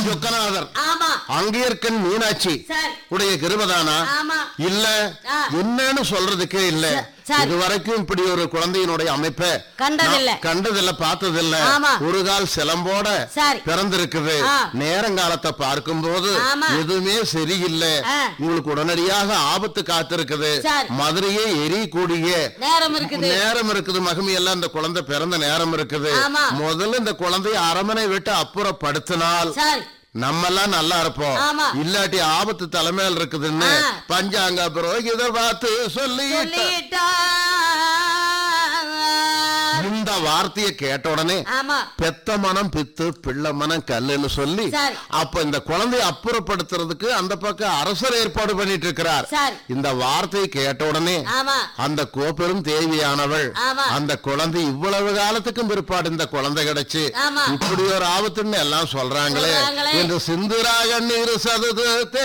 சொக்கநாதர் ஆமா அங்கேற்கன் மீனாட்சி சரி உடைய கிருபதானா ஆமா இல்ல ஆ. என்னன்னு சொல்றதுக்கே இல்ல ச- சரி. இதுவரைக்கும் இப்படி ஒரு குழந்தையினுடைய அமைப்பை கண்டதில்ல. நான் கண்டதில்ல பார்த்ததில்ல ஆமா. ஒரு கால் சிலம்போட சரி. பிறந்திருக்குது ஆ. நேரங்காலத்தை பார்க்கும்போது ஆமா. எதுவுமே சரியில்லை ஆ. உங்களுக்கு உடனடியாக ஆபத்து காத்திருக்குது சரி. மதுரையே எரியக்கூடிய நேரம் இருக்குது நேரம் இருக்குது மகிமை எல்லாம் இந்த குழந்தை பிறந்த நேரம் இருக்குது ஆமா. முதல்ல இந்த குழந்தைய அரமனை விட்டு அப்புறப்படுத்தினால் சரி நம்ம எல்லாம் நல்லா இருப்போம் ஆமா. இல்லாட்டி ஆபத்து தலைமையில் இருக்குதுன்னு ஆ. பஞ்சாங்க புரோகித பார்த்து சொல்லி சொல்லிட்டா இந்த வார்த்தையை கேட்ட உடனே ஆமா பெத்த மனம் பித்து பிள்ளை மனம் கல்லுன்னு சொல்லி சரி. அப்ப இந்த குழந்தையை அப்புறப்படுத்துறதுக்கு அந்த பக்கம் அரசர் ஏற்பாடு பண்ணிட்டு இருக்கிறார் சரி இந்த வார்த்தையை கேட்ட உடனே ஆமா அந்த கோப்பெரும் தேவியானவள் ஆமா. அந்த குழந்தை இவ்வளவு காலத்துக்கும் பிற்பாடு இந்த குழந்தை கிடைச்சு ஆமா. இப்படி ஒரு ஆபத்துன்னு எல்லாம் சொல்றாங்களே சொல்றாங்களே. என்று சிந்துராக நீர் சதுது